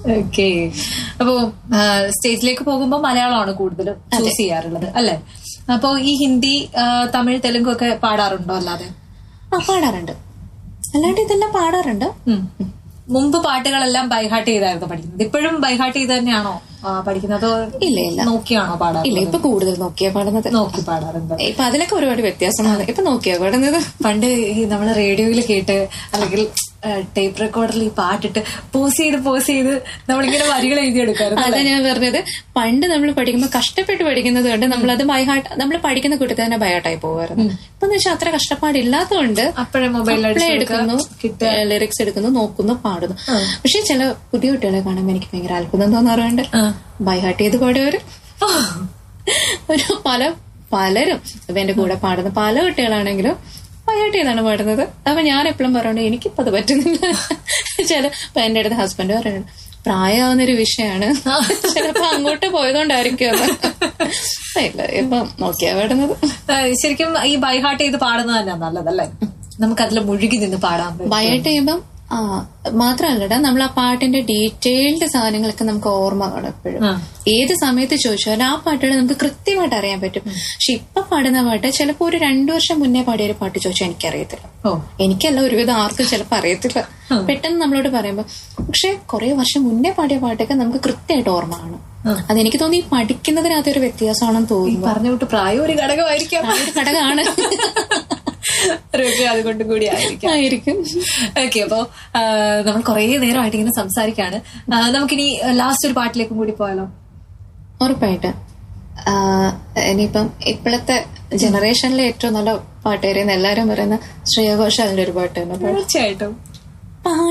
Okay അപ്പോ സ്റ്റേജിലേക്ക് പോകുമ്പോൾ മലയാളമാണ് കൂടുതലും ചൂസ് ചെയ്യാറുള്ളത് അല്ലെ അപ്പോ ഈ ഹിന്ദി ആ, തമിഴ് തെലുങ്ക് ഒക്കെ പാടാറുണ്ടോ അല്ലാതെ ആ പാടാറുണ്ട് അല്ലാണ്ട് ഇതെല്ലാം പാടാറുണ്ട് ഉം. മുമ്പ് പാട്ടുകളെല്ലാം ബൈഹാർട്ട് ചെയ്തായിരുന്നു പഠിക്കുന്നത് ഇപ്പോഴും ബൈഹാർട്ട് ചെയ്ത് തന്നെയാണോ ആ, പഠിക്കുന്നത് അതോ ഇല്ല ഇല്ല നോക്കിയാണോ പാടാറ് ഇല്ല ഇപ്പൊ കൂടുതൽ നോക്കിയാ പാടുന്നത് നോക്കി പാടാറുണ്ട് ഇപ്പൊ അതിലൊക്കെ ഒരുപാട് വ്യത്യാസമാണ് ഇപ്പൊ നോക്കിയാ പാടുന്നത് പണ്ട് ഈ നമ്മള് റേഡിയോയിൽ കേട്ട് അല്ലെങ്കിൽ ടേപ്പ് റെക്കോർഡറിൽ ഈ പാട്ടിട്ട് പോസ് ചെയ്ത് പോസ് ചെയ്ത് നമ്മളിങ്ങനെ വരികൾ എഴുതിയെടുക്കാറുണ്ട് അതാ ഞാൻ പറഞ്ഞത് പണ്ട് നമ്മൾ പഠിക്കുമ്പോൾ കഷ്ടപ്പെട്ട് പഠിക്കുന്നത് കൊണ്ട് നമ്മൾ അത് ബൈഹാർട്ട് നമ്മൾ പഠിക്കുന്ന കൂട്ടത്തിൽ തന്നെ ബൈഹാർട്ടായി പോകുമായിരുന്നു ഇപ്പൊ എന്ന് വെച്ചാൽ അത്ര കഷ്ടപ്പാടില്ലാത്തതുകൊണ്ട് അപ്പോഴേ മൊബൈലിൽ അപ്പളേ എടുക്കുന്നു ലിറിക്സ് എടുക്കുന്നു നോക്കുന്നു പാടുന്നു പക്ഷെ ചില പുതിയ കുട്ടികളെ കാണുമ്പോൾ എനിക്ക് ഭയങ്കര അത്ഭുതം തോന്നാറുണ്ട് ബൈഹാർട്ട് ചെയ്ത് പാടിയവര് ഒരു പല പലരും ഇപ്പൊ എന്റെ കൂടെ പാടുന്ന പല കുട്ടികളാണെങ്കിലും ബൈഹാർട്ട് ചെയ്താണ് പാടുന്നത് അപ്പൊ ഞാൻ എപ്പോഴും പറയുന്നത് എനിക്കിപ്പോ അത് പറ്റുന്നില്ല ചില ഇപ്പൊ എന്റെ അടുത്ത് ഹസ്ബൻഡ് പറയുന്നുണ്ട് പ്രായമാവുന്നൊരു വിഷയമാണ് ചിലപ്പോ അങ്ങോട്ട് പോയതുകൊണ്ടായിരിക്കും അത് ഇല്ല ഇപ്പൊ നോക്കിയാ പാടുന്നത് ആ, ശരിക്കും ഈ ബൈഹാർട്ട് ചെയ്ത് പാടുന്നത് തന്നെയാണ് നല്ലതല്ലേ നമുക്ക് അതിൽ മുഴുകി നിന്ന് പാടാൻ പറ്റും ബയോട്ട് ചെയ്യുമ്പം ആ മാത്രല്ലടാ നമ്മൾ ആ പാട്ടിന്റെ ഡീറ്റെയിൽഡ് സാധനങ്ങളൊക്കെ നമുക്ക് ഓർമ്മ കാണും എപ്പോഴും ആ. ഏത് സമയത്ത് ചോദിച്ചാലും ആ പാട്ടുകൾ നമുക്ക് കൃത്യമായിട്ട് അറിയാൻ പറ്റും പക്ഷെ ഇപ്പൊ പാടുന്ന പാട്ട് ചിലപ്പോ ഒരു രണ്ടു വർഷം മുന്നേ പാടിയ ഒരു പാട്ട് ചോദിച്ചാൽ എനിക്കറിയത്തില്ല ഓ എനിക്കല്ല ഒരുവിധം ആർക്കും ചിലപ്പോൾ അറിയത്തില്ല പെട്ടെന്ന് നമ്മളോട് പറയുമ്പോ പക്ഷെ കുറെ വർഷം മുന്നേ പാടിയ പാട്ടൊക്കെ നമുക്ക് കൃത്യമായിട്ട് ഓർമ്മ കാണും അതെനിക്ക് തോന്നി ഈ പഠിക്കുന്നതിനകത്ത് ഒരു വ്യത്യാസമാണെന്ന് ഈ തോന്നുന്നു പറഞ്ഞ വിട്ട് പ്രായം ഒരു ഘടകമായിരിക്കാം ആ ഒരു ഘടകമാണ് ഒരുപക്ഷെ അതുകൊണ്ട് കൂടി ആയിരിക്കാം ആയിരിക്കും ഓക്കെ അപ്പോ ആ, നമ്മൾ കുറേ നേരമായിട്ട് ഇങ്ങനെ സംസാരിക്കാണ് ആ, നമുക്കിനി ലാസ്റ്റ് ഒരു പാട്ടിലേക്കും കൂടി പോയാലോ ഉറപ്പായിട്ട് ആ, ഇനിയിപ്പം ഇപ്പോഴത്തെ ജനറേഷനിലെ ഏറ്റവും നല്ല പാട്ടുകാരെന്ന് എല്ലാരും പറയുന്ന ശ്രേയ ഘോഷാലിന്റെ ഒരു പാട്ട് തന്നെ തീർച്ചയായിട്ടും പാ